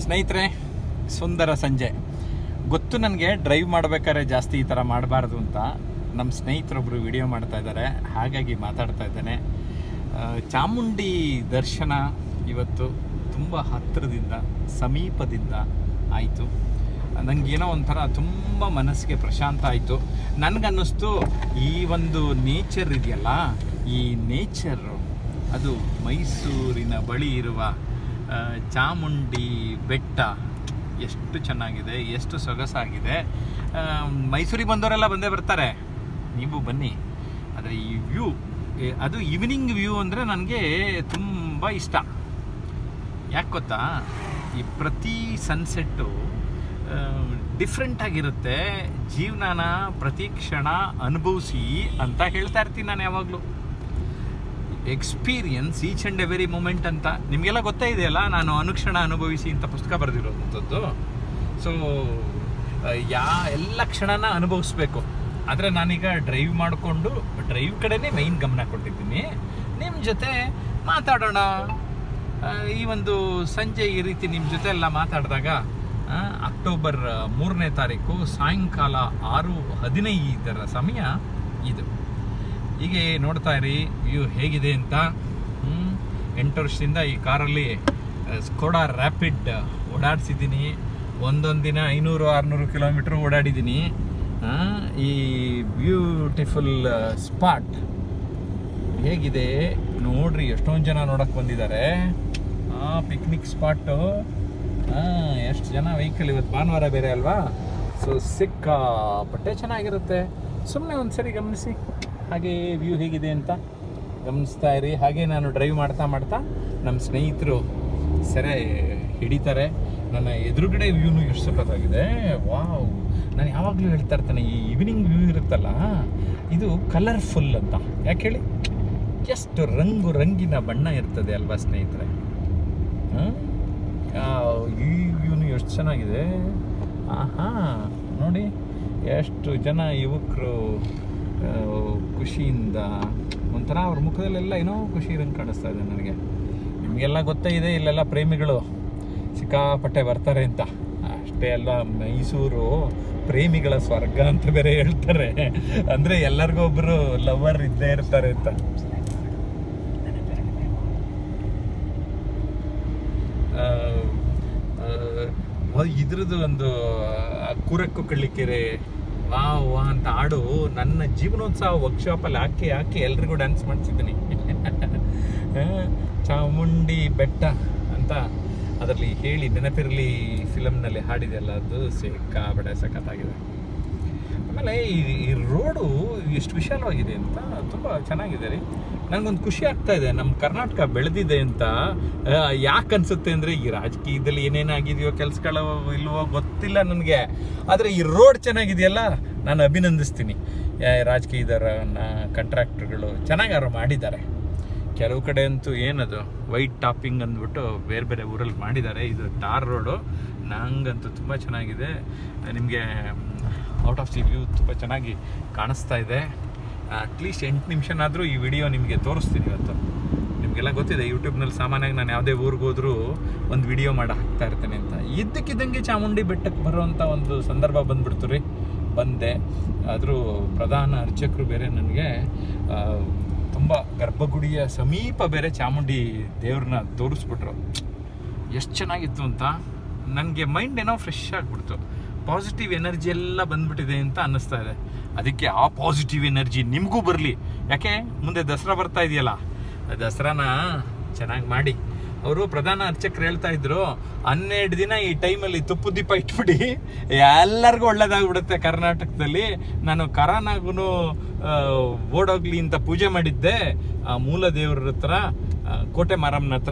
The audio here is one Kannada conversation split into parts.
ಸ್ನೇಹಿತರೆ ಸುಂದರ ಸಂಜೆ ಗೊತ್ತು ನನಗೆ ಡ್ರೈವ್ ಮಾಡ್ಬೇಕಾದ್ರೆ ಜಾಸ್ತಿ ಈ ಥರ ಮಾಡಬಾರ್ದು ಅಂತ ನಮ್ಮ ಸ್ನೇಹಿತರೊಬ್ಬರು ವಿಡಿಯೋ ಮಾಡ್ತಾ ಇದ್ದಾರೆ ಹಾಗಾಗಿ ಮಾತಾಡ್ತಾ ಇದ್ದೇನೆ ಆ, ಚಾಮುಂಡಿ ದರ್ಶನ ಇವತ್ತು ತುಂಬ ಹತ್ತಿರದಿಂದ ಸಮೀಪದಿಂದ ಆಯಿತು ನನಗೇನೋ ಒಂಥರ ತುಂಬ ಮನಸ್ಸಿಗೆ ಪ್ರಶಾಂತ ಆಯಿತು ನನಗನ್ನಿಸ್ತು ಈ ಒಂದು ನೇಚರ್ ಇದೆಯಲ್ಲ ಈ ನೇಚರು ಅದು ಮೈಸೂರಿನ ಬಳಿ ಇರುವ ಆ, ಚಾಮುಂಡಿ ಬೆಟ್ಟ ಎಷ್ಟು ಚೆನ್ನಾಗಿದೆ ಎಷ್ಟು ಸೊಗಸಾಗಿದೆ ಆ, ಮೈಸೂರಿಗೆ ಬಂದವರೆಲ್ಲ ಬಂದೇ ಬರ್ತಾರೆ ನೀವು ಬನ್ನಿ ಆದರೆ ಈ ವ್ಯೂ ಅದು ಈವ್ನಿಂಗ್ ವ್ಯೂ ಅಂದರೆ ನನಗೆ ತುಂಬ ಇಷ್ಟ ಯಾಕೆ ಗೊತ್ತಾ ಈ ಪ್ರತಿ ಸನ್ಸೆಟ್ಟು ಡಿಫ್ರೆಂಟ್ ಆಗಿರುತ್ತೆ ಜೀವನನ ಪ್ರತಿ ಕ್ಷಣ ಅನುಭವಿಸಿ ಅಂತ ಹೇಳ್ತಾ ಇರ್ತೀನಿ ನಾನು ಯಾವಾಗಲೂ experience each and every moment ಅಂತ ನಿಮಗೆಲ್ಲ ಗೊತ್ತೇ ಇದೆಯಲ್ಲ ನಾನು ಅನುಕ್ಷಣ ಅನುಭವಿಸಿ ಅಂತ ಪುಸ್ತಕ ಬರೆದಿರೋಂಥದ್ದು ಸೊ ಯಾ ಎಲ್ಲ ಕ್ಷಣನ ಅನುಭವಿಸ್ಬೇಕು ಆದರೆ ನಾನೀಗ ಡ್ರೈವ್ ಮಾಡಿಕೊಂಡು ಡ್ರೈವ್ ಕಡೆನೇ ಮೈನ್ ಗಮನ ಕೊಟ್ಟಿದ್ದೀನಿ ನಿಮ್ಮ ಜೊತೆ ಮಾತಾಡೋಣ ಆ, ಈ ಒಂದು ಸಂಜೆ ಈ ರೀತಿ ನಿಮ್ಮ ಜೊತೆ ಎಲ್ಲ ಮಾತಾಡಿದಾಗ ಆ, ಅಕ್ಟೋಬರ್ ಮೂರನೇ ತಾರೀಕು ಸಾಯಂಕಾಲ ಆರು ಹದಿನೈದರ ಸಮಯ ಇದು ಹೀಗೆ ನೋಡ್ತಾ ಇರಿ ವ್ಯೂ ಹೇಗಿದೆ ಅಂತ ಹ್ಮ್. ಎಂಟು ವರ್ಷದಿಂದ ಈ ಕಾರಲ್ಲಿ ಸ್ಕೋಡಾ ರ್ಯಾಪಿಡ್ ಓಡಾಡಿಸಿದ್ದೀನಿ ಒಂದೊಂದು ದಿನ ಐನೂರು ಆರುನೂರು ಕಿಲೋಮೀಟ್ರ್ ಓಡಾಡಿದ್ದೀನಿ ಆ, ಈ ಬ್ಯೂಟಿಫುಲ್ ಸ್ಪಾಟ್ ಹೇಗಿದೆ ನೋಡ್ರಿ ಎಷ್ಟೊಂದು ಜನ ನೋಡಕ್ ಬಂದಿದ್ದಾರೆ ಆ ಪಿಕ್ನಿಕ್ ಸ್ಪಾಟು ಎಷ್ಟು ಜನ ವೆಹಿಕಲ್ ಇವತ್ತು ಭಾನುವಾರ ಬೇರೆ ಅಲ್ವಾ ಸೊ ಸಿಕ್ಕಾಪಟ್ಟೆ ಚೆನ್ನಾಗಿರುತ್ತೆ ಸುಮ್ಮನೆ ಒಂದ್ಸರಿ ಗಮನಿಸಿ ಹಾಗೆ ವ್ಯೂ ಹೇಗಿದೆ ಅಂತ ಗಮನಿಸ್ತಾ ಇರಿ ಹಾಗೆ ನಾನು ಡ್ರೈವ್ ಮಾಡ್ತಾ ಮಾಡ್ತಾ ನಮ್ಮ ಸ್ನೇಹಿತರು ಸೆರೆ ಹಿಡಿತಾರೆ ನನ್ನ ಎದುರುಗಡೆ ವ್ಯೂನು ಎಷ್ಟು ಸಖತ್ತಾಗಿದೆ ವಾವ್ ನಾನು ಯಾವಾಗಲೂ ಹೇಳ್ತಾ ಇರ್ತಾನೆ ಈ ಈವ್ನಿಂಗ್ ವ್ಯೂ ಇರುತ್ತಲ್ಲ ಇದು ಕಲರ್ಫುಲ್ ಅಂತ ಯಾಕೆ ಹೇಳಿ ಎಷ್ಟು ರಂಗು ರಂಗಿನ ಬಣ್ಣ ಇರ್ತದೆ ಅಲ್ವಾ ಸ್ನೇಹಿತರೆ ಹ್ಮ್? ಆ, ಈ ವ್ಯೂನು ಎಷ್ಟು ಚೆನ್ನಾಗಿದೆ ಆಹಾ ನೋಡಿ ಎಷ್ಟು ಜನ ಯುವಕರು ಆ, ಖುಷಿಯಿಂದ ಒಂಥರ ಅವ್ರ ಮುಖದಲ್ಲೆಲ್ಲ ಏನೋ ಖುಷಿ ಇರಂಗೆ ಕಾಣಿಸ್ತಾ ಇದೆ ನನಗೆ ನಿಮಗೆಲ್ಲ ಗೊತ್ತೇ ಇದೆ ಇಲ್ಲೆಲ್ಲ ಪ್ರೇಮಿಗಳು ಸಿಕ್ಕಾಪಟ್ಟೆ ಬರ್ತಾರೆ ಅಂತ ಅಷ್ಟೇ ಅಲ್ಲ ಮೈಸೂರು ಪ್ರೇಮಿಗಳ ಸ್ವರ್ಗ ಅಂತ ಬೇರೆ ಹೇಳ್ತಾರೆ ಅಂದ್ರೆ ಎಲ್ಲರಿಗೂ ಒಬ್ರು ಲವರ್ ಇದ್ದೇ ಇರ್ತಾರೆ ಅಂತ ಆ, ಆ, ಇದ್ರದ್ದು ಒಂದು ಆ, ಕುರಕ್ಕು ಕಳ್ಳಿಕೆರೆ ವಾ ವಾ ಅಂತ ಹಾಡು ನನ್ನ ಜೀವನೋತ್ಸವ ವರ್ಕ್ಶಾಪಲ್ಲಿ ಹಾಕಿ ಹಾಕಿ ಎಲ್ರಿಗೂ ಡ್ಯಾನ್ಸ್ ಮಾಡಿಸಿದ್ದೀನಿ ಚಾಮುಂಡಿ ಬೆಟ್ಟ ಅಂತ ಅದರಲ್ಲಿ ಹೇಳಿ ನೆನಪಿರಲಿ ಫಿಲಮ್ನಲ್ಲಿ ಹಾಡಿದೆಲ್ಲ ಅದು ಸಿಕ್ಕಾಬಡೆ ಸಖತ್ತಾಗಿದೆ ಆಮೇಲೆ ಈ ಈ ರೋಡು ಎಷ್ಟು ವಿಶಾಲವಾಗಿದೆ ಅಂತ ತುಂಬ ಚೆನ್ನಾಗಿದೆ ರೀ ನನಗೊಂದು ಖುಷಿ ಆಗ್ತಾ ಇದೆ ನಮ್ಮ ಕರ್ನಾಟಕ ಬೆಳೆದಿದೆ ಅಂತ ಯಾಕೆ ಅನ್ಸುತ್ತೆ ಅಂದರೆ ಈ ರಾಜಕೀಯದಲ್ಲಿ ಏನೇನಾಗಿದೆಯೋ ಕೆಲಸಗಳು ಇಲ್ವೋ ಗೊತ್ತಿಲ್ಲ ನನಗೆ ಆದರೆ ಈ ರೋಡ್ ಚೆನ್ನಾಗಿದೆಯಲ್ಲ ನಾನು ಅಭಿನಂದಿಸ್ತೀನಿ ಯಾ- ರಾಜಕೀಯದವರನ್ನ ಕಾಂಟ್ರಾಕ್ಟರ್ಗಳು ಚೆನ್ನಾಗಿ ಅವ್ರು ಮಾಡಿದ್ದಾರೆ ಕೆಲವು ಕಡೆ ಅಂತೂ ಏನದು ವೈಟ್ ಟಾಪಿಂಗ್ ಅಂದ್ಬಿಟ್ಟು ಬೇರೆ ಬೇರೆ ಊರಲ್ಲಿ ಮಾಡಿದ್ದಾರೆ ಇದು ಟಾರ್ ರೋಡು ನಂಗಂತೂ ತುಂಬ ಚೆನ್ನಾಗಿದೆ ನಿಮಗೆ ಔಟ್ ಆಫ್ ದಿ ವ್ಯೂ ತುಂಬ ಚೆನ್ನಾಗಿ ಕಾಣಿಸ್ತಾ ಇದೆ ಅಟ್ಲೀಸ್ಟ್ ಎಂಟು ನಿಮಿಷನಾದರೂ ಈ ವಿಡಿಯೋ ನಿಮಗೆ ತೋರಿಸ್ತೀನಿ ಇವತ್ತು ನಿಮಗೆಲ್ಲ ಗೊತ್ತಿದೆ ಯೂಟ್ಯೂಬ್ನಲ್ಲಿ ಸಾಮಾನ್ಯವಾಗಿ ನಾನು ಯಾವುದೇ ಊರಿಗೆ ಹೋದರೂ ಒಂದು ವಿಡಿಯೋ ಮಾಡಿ ಹಾಕ್ತಾ ಇರ್ತೇನೆ ಅಂತ ಇದ್ದಕ್ಕಿದ್ದಂಗೆ ಚಾಮುಂಡಿ ಬೆಟ್ಟಕ್ಕೆ ಬರುವಂಥ ಒಂದು ಸಂದರ್ಭ ಬಂದ್ಬಿಡ್ತು ರೀ ಬಂದೆ ಆದರೂ ಪ್ರಧಾನ ಅರ್ಚಕರು ಬೇರೆ ನನಗೆ ತುಂಬ ಗರ್ಭಗುಡಿಯ ಸಮೀಪ ಬೇರೆ ಚಾಮುಂಡಿ ದೇವ್ರನ್ನ ತೋರಿಸ್ಬಿಟ್ರು ಎಷ್ಟು ಚೆನ್ನಾಗಿತ್ತು ಅಂತ ನನಗೆ ಮೈಂಡ್ ಏನೋ ಫ್ರೆಶ್ ಆಗಿಬಿಡ್ತು ಪಾಸಿಟಿವ್ ಎನರ್ಜಿ ಎಲ್ಲ ಬಂದ್ಬಿಟ್ಟಿದೆ ಅಂತ ಅನ್ನಿಸ್ತಾ ಇದೆ ಅದಕ್ಕೆ ಆ ಪಾಸಿಟಿವ್ ಎನರ್ಜಿ ನಿಮಗೂ ಬರಲಿ ಯಾಕೆ ಮುಂದೆ ದಸರಾ ಬರ್ತಾ ಇದೆಯಲ್ಲ ಆ ದಸರಾನ ಚೆನ್ನಾಗಿ ಮಾಡಿ ಅವರು ಪ್ರಧಾನ ಅರ್ಚಕರು ಹೇಳ್ತಾ ಇದ್ರು ಹನ್ನೆರಡು ದಿನ ಈ ಟೈಮಲ್ಲಿ ತುಪ್ಪು ದೀಪ ಇಟ್ಬಿಡಿ ಎಲ್ಲರಿಗೂ ಒಳ್ಳೇದಾಗ್ಬಿಡುತ್ತೆ ಕರ್ನಾಟಕದಲ್ಲಿ ನಾನು ಕರಾನಾಗೂ ಓಡೋಗ್ಲಿ ಅಂತ ಪೂಜೆ ಮಾಡಿದ್ದೆ ಆ ಮೂಲ ದೇವ್ರ ಹತ್ರ ಆ, ಕೋಟೆ ಮಾರಮ್ಮನ ಹತ್ರ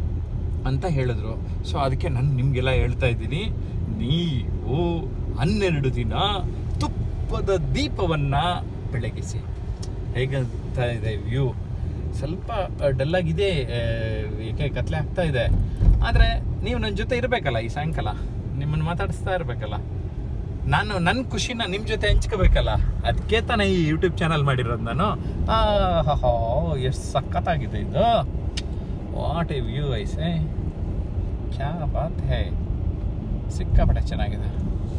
ಅಂತ ಹೇಳಿದ್ರು ಸೊ ಅದಕ್ಕೆ ನಾನು ನಿಮಗೆಲ್ಲ ಹೇಳ್ತಾ ಇದ್ದೀನಿ ನೀವು ಹನ್ನೆರಡು ದಿನ ತುಪ್ಪದ ದೀಪವನ್ನ ಬೆಳಗಿಸಿ ಹೇಗಂತ ಇದೆ ವ್ಯೂ ಸ್ವಲ್ಪ ಡಲ್ ಆಗಿದೆ ಆ, ಏಕೆ ಕತ್ಲೆ ಆಗ್ತಾ ಇದೆ ಆದರೆ ನೀವು ನನ್ನ ಜೊತೆ ಇರಬೇಕಲ್ಲ ಈ ಸಾಯಂಕಾಲ ನಿಮ್ಮನ್ನು ಮಾತಾಡಿಸ್ತಾ ಇರಬೇಕಲ್ಲ ನಾನು ನನ್ನ ಖುಷಿನ ನಿಮ್ಮ ಜೊತೆ ಹಂಚ್ಕೋಬೇಕಲ್ಲ ಅದಕ್ಕೆ ತಾನೇ ಈ ಯೂಟ್ಯೂಬ್ ಚಾನಲ್ ಮಾಡಿರೋದು ನಾನು ಆಹಾ ಎಷ್ಟು ಸಖತ್ತಾಗಿದೆ ಇದು ವಾಟ್ ಎ ವ್ಯೂ ಐಸೆ ಕ್ಯಾ ಬಾತ್ ಹೇ ಸಿಕ್ಕಾಪಟ್ಟೆ ಚೆನ್ನಾಗಿದೆ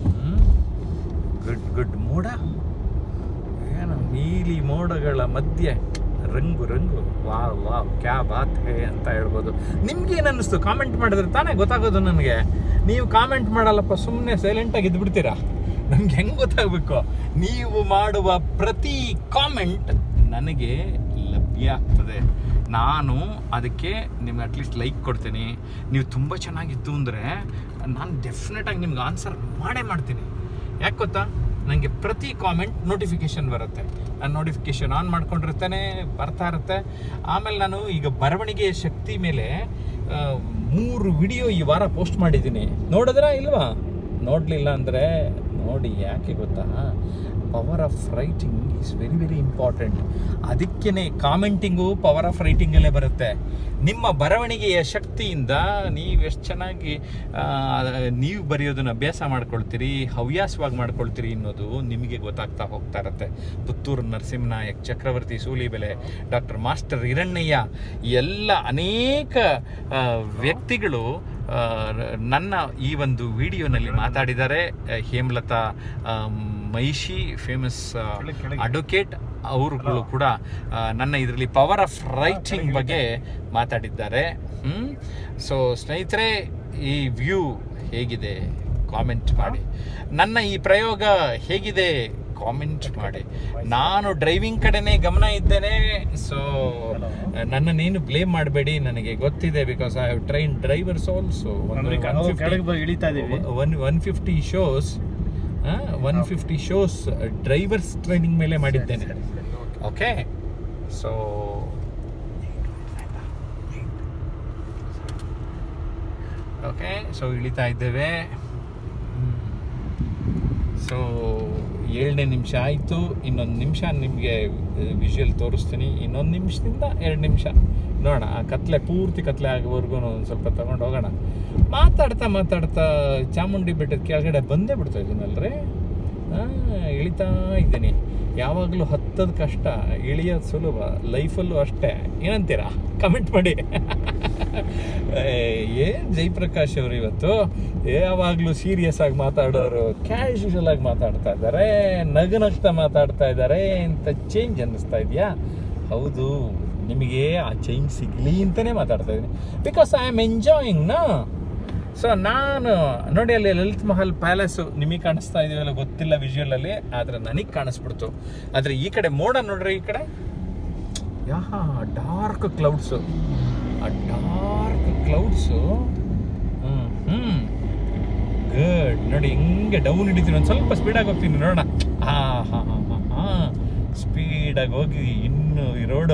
ಗುಡ್ ಗುಡ್ ಮೋಡ ಏನು ನೀಲಿ ಮೋಡಗಳ ಮಧ್ಯೆ ರಂಗು ರಂಗು ವಾವ್ ವಾವ್ ಕ್ಯಾ ಬಾತ್ ಹೇ ಅಂತ ಹೇಳ್ಬೋದು ನಿಮ್ಗೆ ಏನು ಅನ್ನಿಸ್ತು ಕಾಮೆಂಟ್ ಮಾಡಿದ್ರೆ ತಾನೇ ಗೊತ್ತಾಗೋದು ನನಗೆ ನೀವು ಕಾಮೆಂಟ್ ಮಾಡಲ್ಲಪ್ಪ ಸುಮ್ಮನೆ ಸೈಲೆಂಟಾಗಿ ಇದ್ಬಿಡ್ತೀರಾ ನಮ್ಗೆ ಹೆಂಗೆ ಗೊತ್ತಾಗಬೇಕು ನೀವು ಮಾಡುವ ಪ್ರತಿ ಕಾಮೆಂಟ್ ನನಗೆ ಲಭ್ಯ ಆಗ್ತದೆ ನಾನು ಅದಕ್ಕೆ ನಿಮ್ಗೆ ಅಟ್ಲೀಸ್ಟ್ ಲೈಕ್ ಕೊಡ್ತೀನಿ ನೀವು ತುಂಬ ಚೆನ್ನಾಗಿತ್ತು ಅಂದರೆ ನಾನು ಡೆಫಿನೆಟಾಗಿ ನಿಮ್ಗೆ ಆನ್ಸರ್ ಮಾಡೇ ಮಾಡ್ತೀನಿ ಯಾಕೆ ಗೊತ್ತಾ ನನಗೆ ಪ್ರತಿ ಕಾಮೆಂಟ್ ನೋಟಿಫಿಕೇಶನ್ ಬರುತ್ತೆ ನಾನು ನೋಟಿಫಿಕೇಶನ್ ಆನ್ ಮಾಡ್ಕೊಂಡಿರ್ತೇನೆ ಬರ್ತಾ ಇರುತ್ತೆ ಆಮೇಲೆ ನಾನು ಈಗ ಬರವಣಿಗೆಯ ಶಕ್ತಿ ಮೇಲೆ ಆ, ಮೂರು ವಿಡಿಯೋ ಈ ವಾರ ಪೋಸ್ಟ್ ಮಾಡಿದ್ದೀನಿ ನೋಡಿದ್ರಾ ಇಲ್ವಾ ನೋಡಲಿಲ್ಲ ಅಂದರೆ ನೋಡಿ ಯಾಕೆ ಗೊತ್ತಾ power of writing is very very important ಅದಕ್ಕೇ ಕಾಮೆಂಟಿಂಗು ಪವರ್ ಆಫ್ ರೈಟಿಂಗಲ್ಲೇ ಬರುತ್ತೆ ನಿಮ್ಮ ಬರವಣಿಗೆಯ ಶಕ್ತಿಯಿಂದ ನೀವು ಎಷ್ಟು ಚೆನ್ನಾಗಿ ಆ, ನೀವು ಬರೆಯೋದನ್ನ ಅಭ್ಯಾಸ ಮಾಡ್ಕೊಳ್ತೀರಿ ಹವ್ಯಾಸವಾಗಿ ಮಾಡ್ಕೊಳ್ತೀರಿ ಅನ್ನೋದು ನಿಮಗೆ ಗೊತ್ತಾಗ್ತಾ ಹೋಗ್ತಾ ಇರುತ್ತೆ ಪುತ್ತೂರು ನರಸಿಂಹನಾಯಕ್ ಚಕ್ರವರ್ತಿ ಸೂಲಿಬೆಲೆ ಡಾಕ್ಟರ್ ಮಾಸ್ಟರ್ ಹಿರಣ್ಣಯ್ಯ ಎಲ್ಲ ಅನೇಕ ಆ, ವ್ಯಕ್ತಿಗಳು ಆ, ನನ್ನ ಈ ಒಂದು ವಿಡಿಯೋನಲ್ಲಿ ಮಾತಾಡಿದ್ದಾರೆ ಆ, ಹೇಮಲತಾ ಆ, ಮಹಿಷಿ ಫೇಮಸ್ ಅಡ್ವೊಕೇಟ್ ಅವರುಗಳು ಕೂಡ ಆ, ನನ್ನ ಇದರಲ್ಲಿ ಪವರ್ ಆಫ್ ರೈಟಿಂಗ್ ಬಗ್ಗೆ ಮಾತಾಡಿದ್ದಾರೆ ಸೊ ಸ್ನೇಹಿತರೆ ಈ ವ್ಯೂ ಹೇಗಿದೆ ಕಾಮೆಂಟ್ ಮಾಡಿ ನನ್ನ ಈ ಪ್ರಯೋಗ ಹೇಗಿದೆ ಕಾಮೆಂಟ್ ಮಾಡಿ ನಾನು ಡ್ರೈವಿಂಗ್ ಕಡೆನೇ ಗಮನ ಇದ್ದೇನೆ ಸೊ ನನ್ನನ್ನೇನು ಬ್ಲೇಮ್ ಮಾಡಬೇಡಿ ನನಗೆ ಗೊತ್ತಿದೆ because I have train drivers also ನಾವು ಕೆಳಗೆ ಬಂದು ಇಳಿತಾ ಇದೀವಿ one one fifty shows one fifty shows drivers training ಮೇಲೆ ಮಾಡಿದ್ದೇನೆ ಓಕೆ ಸೊ ಓಕೆ ಸೊ ಇಳಿತಾ ಇದ್ದೇವೆ ಸೊ ಏಳನೇ ನಿಮಿಷ ಆಯಿತು ಇನ್ನೊಂದು ನಿಮಿಷ ನಿಮಗೆ ವಿಷುವಲ್ ತೋರಿಸ್ತೀನಿ ಇನ್ನೊಂದು ನಿಮಿಷದಿಂದ ಎರಡು ನಿಮಿಷ ನೋಡೋಣ ಆ ಕತ್ಲೆ ಪೂರ್ತಿ ಕತ್ಲೆ ಆಗೋವರೆಗೂ ಒಂದು ಸ್ವಲ್ಪ ತಗೊಂಡು ಹೋಗೋಣ ಮಾತಾಡ್ತಾ ಮಾತಾಡ್ತಾ ಚಾಮುಂಡಿ ಬೆಟ್ಟದ ಕೆಳಗಡೆ ಬಂದೇ ಬಿಡ್ತಾ ಇದ್ದೀನಲ್ರಿ ಹಾಂ ಇಳಿತಾ ಇದ್ದೀನಿ ಯಾವಾಗಲೂ ಹತ್ತದ ಕಷ್ಟ ಇಳಿಯೋದು ಸುಲಭ ಲೈಫಲ್ಲೂ ಅಷ್ಟೇ ಏನಂತೀರಾ ಕಮೆಂಟ್ ಮಾಡಿ ಏನು ಜಯಪ್ರಕಾಶ್ ಅವರು ಇವತ್ತು ಯಾವಾಗಲೂ ಸೀರಿಯಸ್ ಆಗಿ ಮಾತಾಡೋರು ಕ್ಯಾಶುವಲ್ ಆಗಿ ಮಾತಾಡ್ತಾ ಇದ್ದಾರೆ ನಗು ನಗ್ತಾ ಮಾತಾಡ್ತಾ ಇದ್ದಾರೆ ಅಂತ ಚೇಂಜ್ ಅನ್ನಿಸ್ತಾ ಇದೆಯಾ ಹೌದು ನಿಮಗೆ ಆ ಚೇಂಜ್ ಸಿಗಲಿ ಅಂತಲೇ ಮಾತಾಡ್ತಾ ಇದ್ದೀನಿ ಬಿಕಾಸ್ ಐ ಆಮ್ ಎಂಜಾಯಿಂಗ್ ನಾ ಸೊ ನಾನು ನೋಡಿ ಅಲ್ಲಿ ಲಲಿತ್ ಮಹಲ್ ಪ್ಯಾಲೇಸು ನಿಮಗೆ ಕಾಣಿಸ್ತಾ ಇದೆಯಲ್ಲ ಗೊತ್ತಿಲ್ಲ ವಿಜುವಲ್ ಅಲ್ಲಿ ಆದ್ರೆ ನನಗೆ ಕಾಣಿಸ್ಬಿಡ್ತು ಆದ್ರೆ ಈ ಕಡೆ ಮೋಡ ನೋಡ್ರಿ ಈ ಕಡೆ ಯಾ ಡಾರ್ಕ್ ಕ್ಲೌಡ್ಸು ಆ dark clouds hmm hmm good ನೋಡಿ ಹಿಂಗೆ ಡೌನ್ ಹಿಡಿತೀನಿ ಒಂದು ಸ್ವಲ್ಪ ಸ್ಪೀಡಾಗಿ ಹೋಗ್ತೀನಿ ನೋಡೋಣ ಹಾ ಹಾ ಹಾ ಹಾ ಹಾ ಸ್ಪೀಡಾಗಿ ಹೋಗಿ ಇನ್ನು ಈ ರೋಡು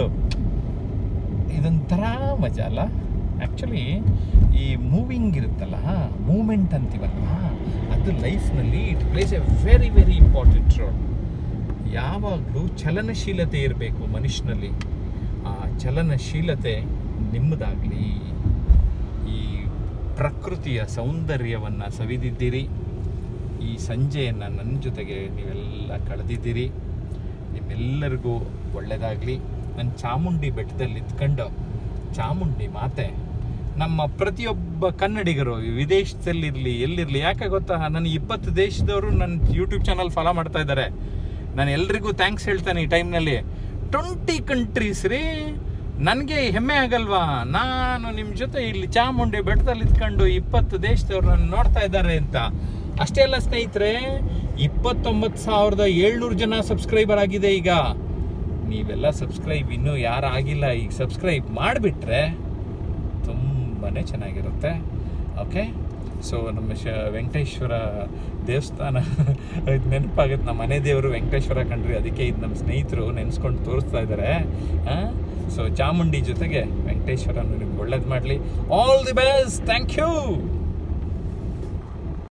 ಇದೊಂಥರ ಮಜಾ ಅಲ್ಲ ಆ್ಯಕ್ಚುಲಿ ಈ ಮೂವಿಂಗ್ ಇರುತ್ತಲ್ಲ ಮೂಮೆಂಟ್ ಅಂತೀವಲ್ಲ ಅದು ಲೈಫ್ನಲ್ಲಿ it places a very very important role ಯಾವಾಗಲೂ ಚಲನಶೀಲತೆ ಇರಬೇಕು ಮನುಷ್ಯನಲ್ಲಿ ಆ ಚಲನಶೀಲತೆ ನಿಮ್ಮದಾಗಲಿ ಈ ಪ್ರಕೃತಿಯ ಸೌಂದರ್ಯವನ್ನು ಸವಿದಿದ್ದೀರಿ ಈ ಸಂಜೆಯನ್ನು ನನ್ನ ಜೊತೆಗೆ ನೀವೆಲ್ಲ ಕಳೆದಿದ್ದೀರಿ ನಿಮ್ಮೆಲ್ಲರಿಗೂ ಒಳ್ಳೆಯದಾಗಲಿ ನನ್ನ ಚಾಮುಂಡಿ ಬೆಟ್ಟದಲ್ಲಿ ಇದ್ಕೊಂಡು ಚಾಮುಂಡಿ ಮಾತೆ ನಮ್ಮ ಪ್ರತಿಯೊಬ್ಬ ಕನ್ನಡಿಗರು ವಿದೇಶದಲ್ಲಿರಲಿ ಎಲ್ಲಿರಲಿ ಯಾಕೆ ಗೊತ್ತಾ ನನ್ನ ಇಪ್ಪತ್ತು ದೇಶದವರು ನನ್ನ ಯೂಟ್ಯೂಬ್ ಚಾನಲ್ ಫಾಲೋ ಮಾಡ್ತಾ ಇದ್ದಾರೆ ನಾನು ಎಲ್ರಿಗೂ ಥ್ಯಾಂಕ್ಸ್ ಹೇಳ್ತಾನೆ ಈ ಟೈಮ್ನಲ್ಲಿ ಟ್ವೆಂಟಿ ಕಂಟ್ರೀಸ್ ರೀ ನನಗೆ ಹೆಮ್ಮೆ ಆಗಲ್ವಾ ನಾನು ನಿಮ್ಮ ಜೊತೆ ಇಲ್ಲಿ ಚಾಮುಂಡಿ ಬೆಟ್ಟದಲ್ಲಿ ಇದ್ಕೊಂಡು ಇಪ್ಪತ್ತು ದೇಶದವ್ರು ನನ್ನ ನೋಡ್ತಾ ಇದ್ದಾರೆ ಅಂತ ಅಷ್ಟೇ ಅಲ್ಲ ಸ್ನೇಹಿತರೆ ಇಪ್ಪತ್ತೊಂಬತ್ತು ಸಾವಿರದ ಏಳ್ನೂರು ಜನ ಸಬ್ಸ್ಕ್ರೈಬರ್ ಆಗಿದೆ ಈಗ ನೀವೆಲ್ಲ ಸಬ್ಸ್ಕ್ರೈಬ್ ಇನ್ನೂ ಯಾರು ಆಗಿಲ್ಲ ಈಗ ಸಬ್ಸ್ಕ್ರೈಬ್ ಮಾಡಿಬಿಟ್ರೆ ತುಂಬಾ ಚೆನ್ನಾಗಿರುತ್ತೆ ಓಕೆ ಸೊ ನಮ್ಮ ಶ ವೆಂಕಟೇಶ್ವರ ದೇವಸ್ಥಾನ ಇದು ನೆನಪಾಗುತ್ತೆ ನಮ್ಮ ಮನೆ ದೇವರು ವೆಂಕಟೇಶ್ವರ ಕಂಡ್ರಿ ಅದಕ್ಕೆ ಇದು ನಮ್ಮ ಸ್ನೇಹಿತರು ನೆನೆಸ್ಕೊಂಡು ತೋರಿಸ್ತಾ ಇದ್ದಾರೆ ಸೊ ಚಾಮುಂಡಿ ಜೊತೆಗೆ ವೆಂಕಟೇಶ್ವರನು ನಿಮ್ಗೆ ಒಳ್ಳೇದು ಮಾಡಲಿ all the best thank you